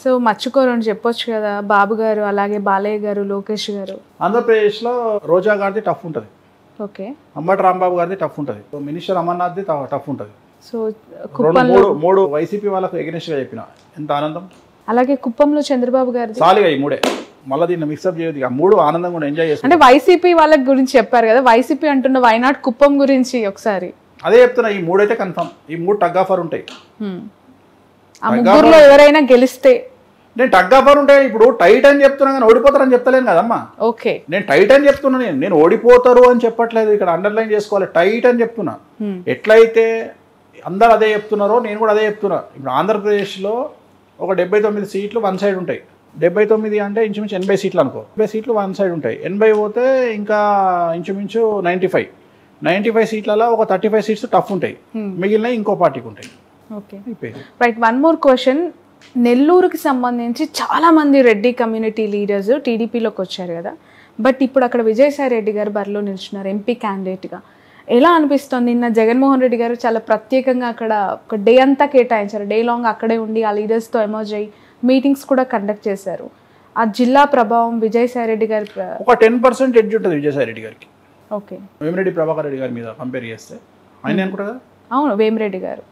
So మర్చిపోరు అని చెప్పొచ్చు కదా బాబు గారు అలాగే బాలయ్య గారు లోకేష్ గారు ఆంధ్రప్రదేశ్లో రోజా గారిది టఫ్ ఉంటుంది ఓకే అంబటి రాంబాబు గారిది టఫ్ ఉంటుంది మినిస్టర్ అమర్నాథ్ది ట- టఫ్ ఉంటుంది సో రెండు కుప్పంలో మూడు మూడు వైసీపీ వాళ్ళకు ఎగనెస్ట్గా చెప్పిన ఎంత ఆనందం అలాగే కుప్పంలో చంద్రబాబు గారిది చాలుగా ఈ మూడే మళ్ళీ దీన్ని మిక్సప్ చేయదు ఇక మూడు ఆనందంగా కూడా ఎంజాయ్ చేస్తాం అంటే వైసీపీ వాళ్ళ గురించి చెప్పారు కదా వైసీపీ అంటున్న వైనాట్ కుప్పం గురించి ఒకసారి అదే చెప్తున్నా ఈ మూడైతే కన్ఫర్మ్ ఈ మూడు టగ్ ఆఫర్ ఉంటాయి హ్మ్. ఆ ముగ్గురులో ఎవరైనా గెలిస్తే నేను టగ్ ఆఫర్ ఉంటే ఇప్పుడు టైట్ అని చెప్తున్నా కానీ ఓడిపోతారని చెప్తలేను కదమ్మా ఓకే నేను టైట్ అని చెప్తున్నా నేను నేను ఓడిపోతారు అని చెప్పట్లేదు ఇక్కడ అండర్లైన్ చేసుకోవాలి టైట్ అని చెప్తున్నా హ్మ్. ఎట్లయితే అందరు అదే చెప్తున్నారో నేను కూడా అదే చెప్తున్నా ఇప్పుడు ఆంధ్రప్రదేశ్లో ఒక డెబ్బై తొమ్మిది సీట్లు వన్ సైడ్ ఉంటాయి డెబ్బై తొమ్మిది అంటే ఇంచుమించు ఎనభై సీట్లు అనుకో డెబ్బై సీట్లు వన్ సైడ్ ఉంటాయి ఎనభై పోతే ఇంకా ఇంచుమించు నైంటీ ఫైవ్ నైంటీ ఫైవ్ సీట్లలో ఒక థర్టీ ఫైవ్ సీట్స్ టఫ్ ఉంటాయి Hmm. మిగిలిన ఇంకో పార్టీకి ఉంటాయి ఓకే అయిపోయింది రైట్ వన్ మోర్ క్వశ్చన్ నెల్లూరుకి సంబంధించి చాలా మంది రెడ్డి కమ్యూనిటీ లీడర్స్ టీడీపీలోకి వచ్చారు కదా బట్ ఇప్పుడు అక్కడ విజయసాయి రెడ్డి గారు బరిలో నిల్చున్నారు ఎంపీ క్యాండిడేట్గా ఎలా అనిపిస్తుంది నిన్న జగన్మోహన్ రెడ్డి గారు చాలా ప్రత్యేకంగా అక్కడ ఒక డే అంతా కేటాయించారు డే లాంగ్ అక్కడే ఉండి ఆ లీడర్స్తో ఎమర్జ్ అయ్యి మీటింగ్స్ కూడా కండక్ట్ చేశారు ఆ జిల్లా ప్రభావం విజయసాయి రెడ్డి గారి ప్ర- ఒక టెన్ పర్సెంట్ ఎడ్జ్ ఉంటుంది విజయసాయి రెడ్డి గారికి ఓకే వేమిరెడ్డి ప్రభాకర్ రెడ్డి గారి మీద కంపేర్ చేస్తే ఆయన అనుకుంటా కదా అవును వేమిరెడ్డి గారు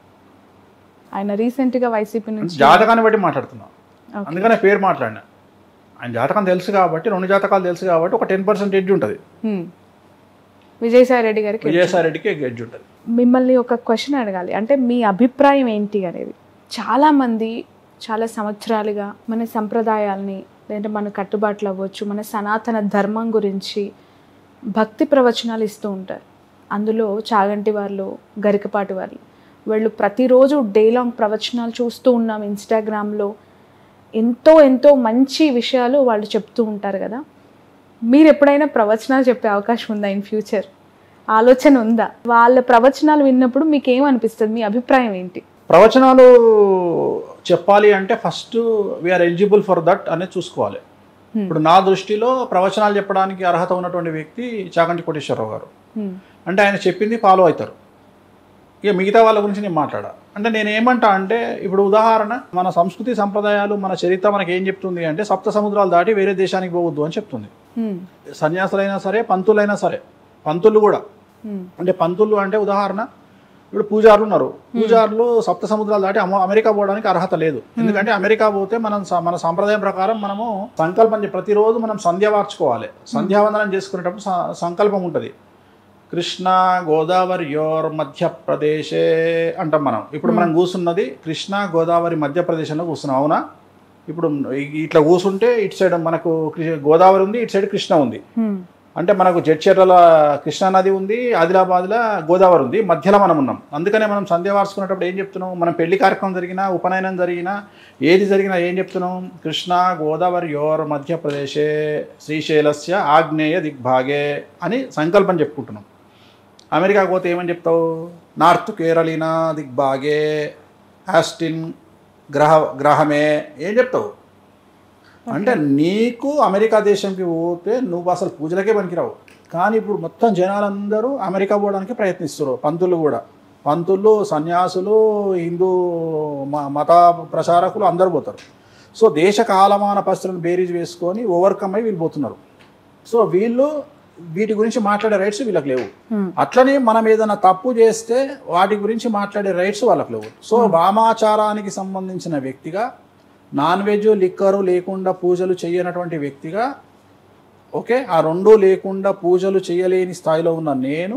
ఆయన రీసెంట్గా వైసీపీ నుంచి జాతకాన్ని బట్టి మాట్లాడుతున్నా Okay. అందుకనే పేరు మాట్లాడినా ఆయన జాతకం తెలుసు కాబట్టి రెండు జాతకాలు తెలుసు కాబట్టి ఒక టెన్ పర్సెంట్ ఎడ్జ్ ఉంటుంది హ్మ్. విజయసాయి రెడ్డి గారికి విజయసాయి రెడ్డికి ఎడ్జ్ ఉంటుంది మిమ్మల్ని ఒక క్వశ్చన్ అడగాలి అంటే మీ అభిప్రాయం ఏంటి అనేది చాలామంది చాలా సంవత్సరాలుగా మన సంప్రదాయాల్ని లేదంటే మన కట్టుబాట్లు అవ్వచ్చు మన సనాతన ధర్మం గురించి భక్తి ప్రవచనాలు ఇస్తూ ఉంటారు అందులో చాగంటి వాళ్ళు గరికపాటి వాళ్ళు వాళ్ళు ప్రతిరోజు డే లాంగ్ ప్రవచనాలు చూస్తూ ఉన్నాం ఇన్స్టాగ్రామ్లో ఎంతో ఎంతో మంచి విషయాలు వాళ్ళు చెప్తూ ఉంటారు కదా మీరు ఎప్పుడైనా ప్రవచనాలు చెప్పే అవకాశం ఉందా ఇన్ ఫ్యూచర్ ఆలోచన ఉందా వాళ్ళ ప్రవచనాలు విన్నప్పుడు మీకు ఏమనిపిస్తుంది మీ అభిప్రాయం ఏంటి ప్రవచనాలు చెప్పాలి అంటే first we are eligible for that అనేది చూసుకోవాలి Hmm. ఇప్పుడు నా దృష్టిలో ప్రవచనాలు చెప్పడానికి అర్హత ఉన్నటువంటి వ్యక్తి చాగంటి కోటేశ్వరరావు గారు హ్మ్. అంటే ఆయన చెప్పింది ఫాలో అవుతారు ఇక మిగతా వాళ్ళ గురించి నేను మాట్లాడా అంటే నేను ఏమంటా అంటే ఇప్పుడు ఉదాహరణ మన సంస్కృతి సంప్రదాయాలు మన చరిత్ర మనకి ఏం చెప్తుంది అంటే సప్త సముద్రాలు దాటి వేరే దేశానికి పోవద్దు అని చెప్తుంది హ్మ్. సన్యాసులైనా సరే పంతులైనా సరే పంతులు కూడా హ్మ్. అంటే పంతులు అంటే ఉదాహరణ ఇప్పుడు పూజారులు ఉన్నారు పూజారులు సప్త సముద్రాలు దాటి అమ- అమెరికా పోవడానికి అర్హత లేదు ఎందుకంటే అమెరికా పోతే మనం స- మన సాంప్రదాయం ప్రకారం మనము సంకల్పం చే- ప్రతిరోజు మనం సంధ్య వార్చుకోవాలి సంధ్యావందనం చేసుకునేటప్పుడు స- సంకల్పం ఉంటుంది కృష్ణ గోదావరి యోర్ మధ్యప్రదేశే అంటాం మనం ఇప్పుడు మనం కూర్చున్నది కృష్ణ గోదావరి మధ్యప్రదేశ్లో కూర్చున్నాం అవునా ఇప్పుడు ఇ- ఇట్లా కూర్చుంటే ఇటు సైడ్ మనకు కృ- గోదావరి ఉంది ఇటు సైడ్ కృష్ణ ఉంది హ్మ్. అంటే మనకు జడ్చర్ల కృష్ణా నది ఉంది ఆదిలాబాద్లో గోదావరి ఉంది మధ్యలో మనం ఉన్నాం అందుకనే మనం సంధ్య వార్చుకునేటప్పుడు ఏం చెప్తున్నాం మనం పెళ్లి కార్యక్రమం జరిగినా ఉపనయనం జరిగినా ఏది జరిగినా ఏం చెప్తున్నాం కృష్ణా గోదావరి యోర్ మధ్యప్రదేశే శ్రీశైలస్య ఆగ్నేయ దిగ్భాగే అని సంకల్పం చెప్పుకుంటున్నాం అమెరికాకు పోతే ఏమని చెప్తావు నార్త్ కేరళీనా దిగ్భాగే ఆస్టిన్ గ్రహ గ్రహమే ఏం చెప్తావు అంటే నీకు అమెరికా దేశంకి పోతే నువ్వు అసలు పూజలకే పనికిరావు కానీ ఇప్పుడు మొత్తం జనాలందరూ అమెరికా పోవడానికి ప్రయత్నిస్తారు పంతులు కూడా పంతులు సన్యాసులు హిందూ మ- మత ప్రచారకులు అందరూ పోతారు సో దేశ కాలమాన పరిస్థితులను బేరీజ్ వేసుకొని ఓవర్కమ్ అయి వీళ్ళు పోతున్నారు సో వీళ్ళు వీటి గురించి మాట్లాడే రైట్స్ వీళ్ళకి లేవు Hmm. అట్లనే మనం ఏదైనా తప్పు చేస్తే వాటి గురించి మాట్లాడే రైట్స్ వాళ్ళకి లేవు సో వామాచారానికి సంబంధించిన వ్యక్తిగా నాన్ వెజ్ లిక్కరు లేకుండా పూజలు చేయనటువంటి వ్యక్తిగా ఓకే ఆ రెండూ లేకుండా పూజలు చేయలేని స్థాయిలో ఉన్న నేను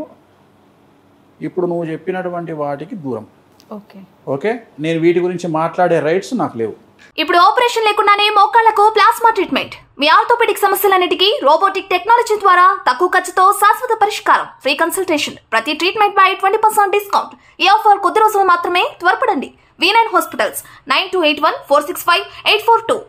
ఇప్పుడు నువ్వు చెప్పినటువంటి వాటికి దూరం ఓకే ఓకే నేను వీటి గురించి మాట్లాడే రైట్స్ నాకు లేవు ఇప్పుడు ఆపరేషన్ లేకుండానే మోకాళ్లకు ప్లాస్మా ట్రీట్మెంట్ మీ ఆర్థోపెడిక్ సమస్యలన్నిటికీ రోబోటిక్ టెక్నాలజీ ద్వారా తక్కువ ఖర్చుతో శాశ్వత పరిష్కారం ఫ్రీ కన్సల్టేషన్ ప్రతి ట్రీట్మెంట్ పై ట్వంటీ పర్సెంట్ డిస్కౌంట్ ఈ ఆఫర్ కొద్ది రోజులు మాత్రమే త్వరపడండి V nine hospitals nine two eight one four six five eight four two